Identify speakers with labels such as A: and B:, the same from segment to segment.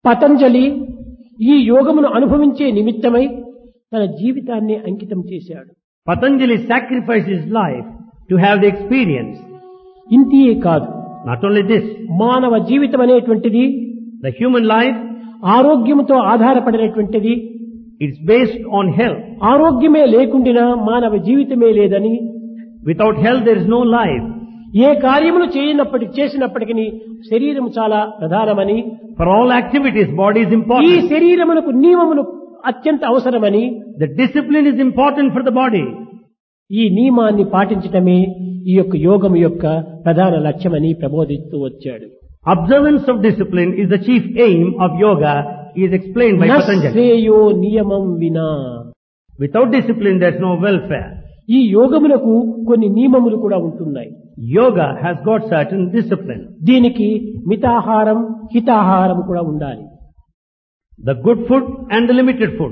A: పతంజలి ఈ యోగమును అనుభవించే నిమిత్తమై తన జీవితాన్ని అంకితం చేశాడు
B: Patanjali sacrificed his life to have the experience.
A: ఇంతియే కాదు
B: Not only this,
A: మానవ జీవితం అనేటువంటిది
B: the human life
A: ఆరోగ్యముతో ఆధారపడినటువంటిది
B: is based on health.
A: ఆరోగ్యమే లేకుండినా మానవ జీవితమే లేదని
B: Without health there is no life.
A: ఏ కార్యములు చేయనప్పటికి చేసినప్పటికీ శరీరం చాలా ప్రధానమని
B: For all activities, body is
A: ఈ
B: important.
A: శరీరమునకు నియమములు అత్యంత అవసరమని
B: The discipline is important for the body.
A: ఈ నియమాన్ని పాటించటమే ఈ యొక్క యోగం యొక్క ప్రధాన లక్ష్యమని ప్రబోధిస్తూ వచ్చాడు
B: Observance of discipline is the chief aim of yoga is explained by Patanjali.
A: నశ్రేయో నియమం వినా
B: Without discipline there is no welfare.
A: ఈ యోగములకు కొన్ని నియమములు కూడా ఉంటున్నాయి
B: Yoga has got certain discipline.
A: దీనికి మితాహారం హితాహారం కూడా ఉండాలి
B: The good food and the limited food.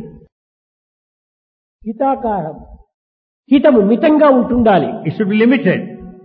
A: హితాకారం హితము మితంగా ఉంటుండాలి
B: It should be limited.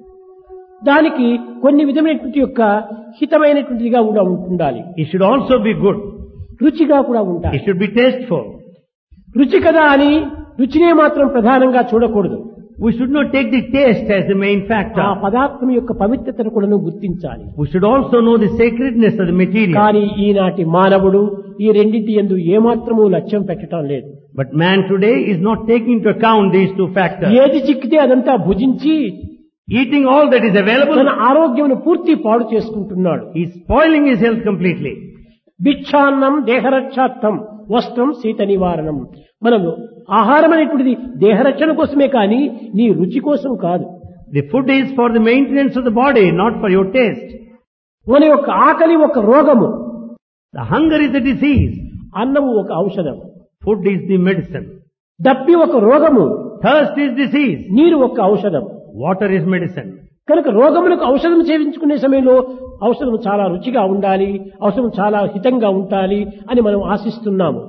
A: దానికి కొన్ని విధమైనటువంటి యొక్క హితమైనటువంటిదిగా కూడా ఉంటుండాలి
B: It should also be good.
A: రుచిగా కూడా ఉండాలి
B: It should be tasteful.
A: రుచి కదా అని రుచినే మాత్రం ప్రధానంగా చూడకూడదు
B: We should not take the taste as the main
A: ఆ
B: factor.
A: పదార్థం యొక్క పవిత్రతను కూడా గుర్తించాలి
B: We should also know the sacredness of the material.
A: కానీ ఈనాటి మానవుడు ఈ రెండింటి ఎందు ఏమాత్రము లక్ష్యం పెట్టడం లేదు
B: But man today is not taking into account these two factors.
A: ఏది చిక్కితే అదంతా భుజించి
B: Eating all that is available,
A: తన ఆరోగ్యమును పూర్తి పాడు చేసుకుంటున్నాడు
B: he is spoiling his health completely.
A: భిక్షాన్నం దేహరక్షార్థం వస్త్రం శీత నివారణం మనము ఆహారం అనేటువంటిది దేహరక్షణ కోసమే కానీ నీ రుచి కోసం కాదు
B: The food is for the maintenance of the body, not for your taste.
A: మన యొక్క ఆకలి ఒక రోగము
B: The hunger is a disease.
A: అన్నము ఒక ఔషధం
B: Food is the medicine.
A: దప్పి ఒక రోగము
B: Thirst is disease.
A: నీరు ఒక ఔషధం
B: Water is medicine.
A: కనుక రోగములకు ఔషధం సేవించుకునే సమయంలో ఔషధం చాలా రుచిగా ఉండాలి ఔషధం చాలా హితంగా ఉండాలి అని మనం ఆశిస్తున్నాము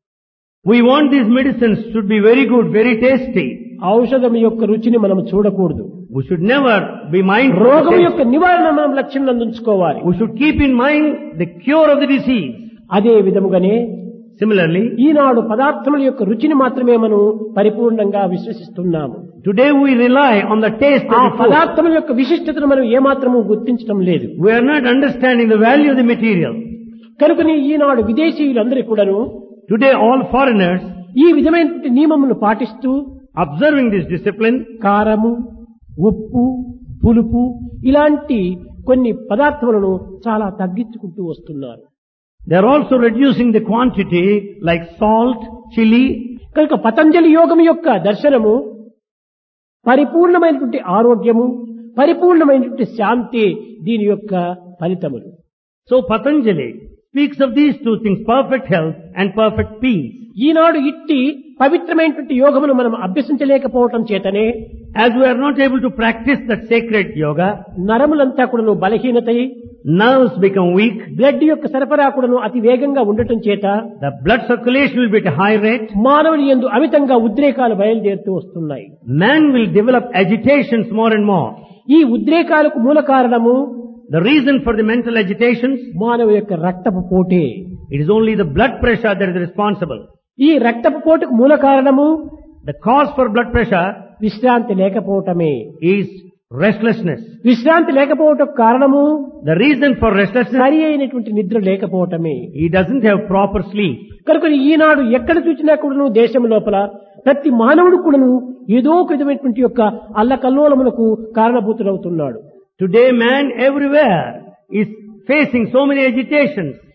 B: We want these medicines should be very good, very tasty.
A: ఔషధం యొక్క రుచిని మనం చూడకూడదు
B: We should never be mindful. of
A: రోగం
B: taste.
A: యొక్క నివారణ మనం లక్ష్యం అందించుకోవాలి
B: We should keep in mind the cure of the disease.
A: అదే విధముగానే
B: Similarly,
A: ఈనాడు పదార్థముల యొక్క రుచిని మాత్రమే మనం పరిపూర్ణంగా విశ్వసిస్తున్నాము
B: today we rely on the taste
A: ఆ
B: of the food.
A: పదార్థముల యొక్క విశిష్టతను మనం ఏమాత్రము గుర్తించడం లేదు
B: We are not understanding the value of the material.
A: కనుకని ఈనాడు విదేశీయులందరూ కూడాను
B: Today all foreigners,
A: ఈ విధమైనటువంటి నియమమును పాటిస్తూ
B: observing this discipline,
A: కారము ఉప్పు పులుపు ఇలాంటి కొన్ని పదార్థములను చాలా తగ్గించుకుంటూ వస్తున్నారు
B: they are also reducing the quantity like salt, chili.
A: కనుక పతంజలి యోగం యొక్క దర్శనము పరిపూర్ణమైనటువంటి ఆరోగ్యము పరిపూర్ణమైనటువంటి శాంతి దీని యొక్క ఫలితములు
B: So Patanjali speaks of these two things, perfect health and perfect peace.
A: ఈనాడు ఇట్టి పవిత్రమైనటువంటి యోగమును మనం అభ్యసించలేకపోవటం చేతనే
B: As we are not able to practice that sacred yoga,
A: నరములంతా కూడాను బలహీనతై
B: nerves become weak,
A: బ్లడ్ యొక్క సరఫరా కూడాను అతి వేగంగా ఉండటం చేత
B: the blood circulation will be at a high rate,
A: మానవుని ఎందు అమితంగా ఉద్రేకాలు బయలుదేరుతూ వస్తున్నాయి
B: man will develop agitations more and more.
A: ఈ ఉద్రేకాలకు మూల కారణము
B: The reason for the mental agitations,
A: మానవ యొక్క రక్తపు పోటే
B: it is only the blood pressure that is responsible.
A: ఈ రక్తపు పోటుకు మూల కారణము
B: The cause for blood pressure
A: విశ్రాంతి లేకపోవటమే
B: is restlessness.
A: విశ్రాంతి లేకపోవటం కారణము
B: The reason for restlessness,
A: సరి అయినటువంటి నిద్ర లేకపోవటమే
B: he doesn't have proper sleep.
A: కనుక ఈనాడు ఎక్కడ చూసినా కూడాను దేశం లోపల ప్రతి మానవుడు కూడాను ఏదో ఒక విధమైనటువంటి యొక్క అల్లకల్లోలములకు కారణభూతుడవుతున్నాడు
B: Today man everywhere is facing so many agitations.